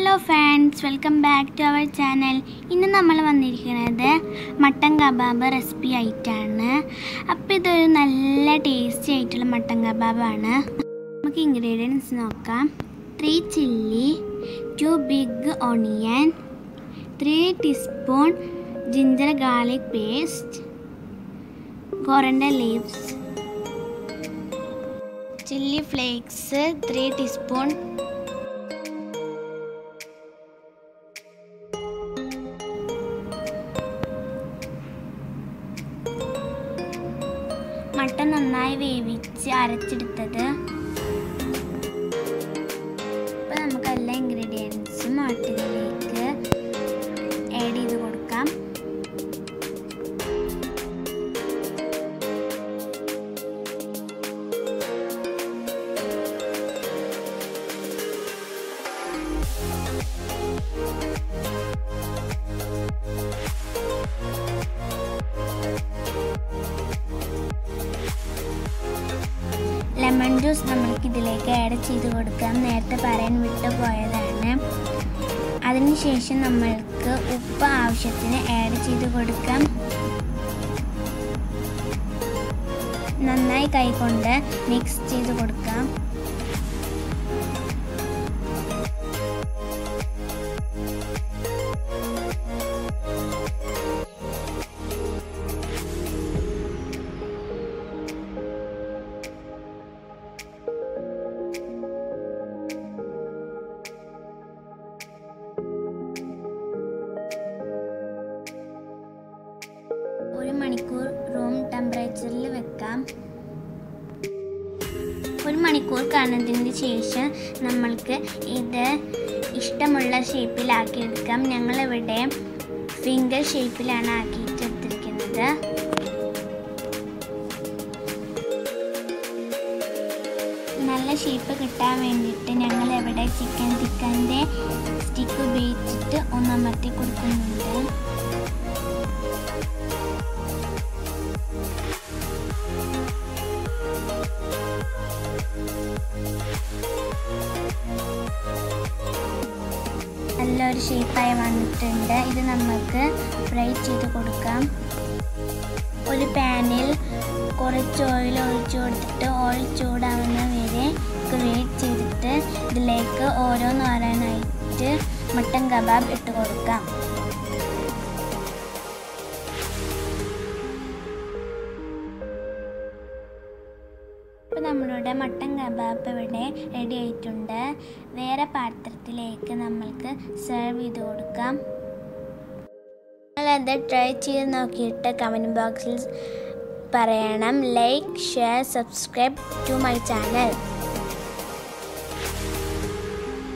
hello friends welcome back to our channel ഇന്ന് നമ്മൾ വന്നിരിക്കുന്നത് മട്ടൻ കബാബ് റെസിപ്പി ആയിട്ടാണ് അപ്പോൾ ഇതൊരു നല്ല ടേസ്റ്റി ആയിട്ടുള്ള മട്ടൻ കബാബാണ് നമുക്ക് ഇൻഗ്രീഡിയൻസ് നോക്കാം three chilli two big onion three teaspoon ginger garlic paste coriander leaves chilli flakes three teaspoon mutton നന്നായി വേവിച്ച് അരച്ചെടുത്തത് അപ്പോൾ നമുക്ക് എല്ലാ ഇൻഗ്രീഡിയൻസും മട്ടനിലേക്ക് ആഡ് ചെയ്ത് കൊടുക്കാം ലെമൺ ജ്യൂസ് നമ്മൾക്ക് ഇതിലേക്ക് ആഡ് ചെയ്ത് കൊടുക്കാം നേരത്തെ പറയാൻ വിട്ടു പോയതാണ് അതിനുശേഷം നമ്മൾക്ക് ഉപ്പ് ആവശ്യത്തിന് ആഡ് ചെയ്ത് കൊടുക്കാം നന്നായി കൈകൊണ്ട് മിക്സ് ചെയ്ത് കൊടുക്കാം ഒരു മണിക്കൂർ റൂം ടെമ്പറേച്ചറിൽ വെക്കാം ഒരു മണിക്കൂർ കാണുന്നതിന് ശേഷം നമ്മൾക്ക് ഇത് ഇഷ്ടമുള്ള ഷേപ്പിലാക്കി എടുക്കാം ഞങ്ങളിവിടെ ഫിംഗർ ഷേപ്പിലാണ് ആക്കിയിട്ടെടുത്തിരിക്കുന്നത് നല്ല ഷേപ്പ് കിട്ടാൻ വേണ്ടിയിട്ട് ഞങ്ങൾ ഇവിടെ ചിക്കൻ ടിക്കൻ്റെ സ്റ്റിക്ക് ഉപയോഗിച്ചിട്ട് ഒന്നമർത്തി കൊടുക്കുന്നുണ്ട് നല്ലൊരു ഷേപ്പായി വന്നിട്ടുണ്ട് ഇത് നമുക്ക് ഫ്രൈ ചെയ്ത് കൊടുക്കാം ഒരു പാനിൽ കുറച്ച് ഓയിൽ ഒഴിച്ചു കൊടുത്തിട്ട് ഓയിൽ ചൂടാവുന്ന വരെ വെയിറ്റ് ചെയ്തിട്ട് ഇതിലേക്ക് ഓരോന്നോരോന്നായിട്ട് മട്ടൻ കബാബ് ഇട്ട് കൊടുക്കാം ഇപ്പോൾ നമ്മളുടെ മട്ടൻ കബാബ് ഇവിടെ റെഡി ആയിട്ടുണ്ട് വേറെ പാത്രത്തിലേക്ക് നമ്മൾക്ക് സെർവ് ചെയ്ത് കൊടുക്കാം നിങ്ങളത് ട്രൈ ചെയ്ത് നോക്കിയിട്ട് കമൻറ്റ് ബോക്സിൽ പറയണം like share subscribe to my channel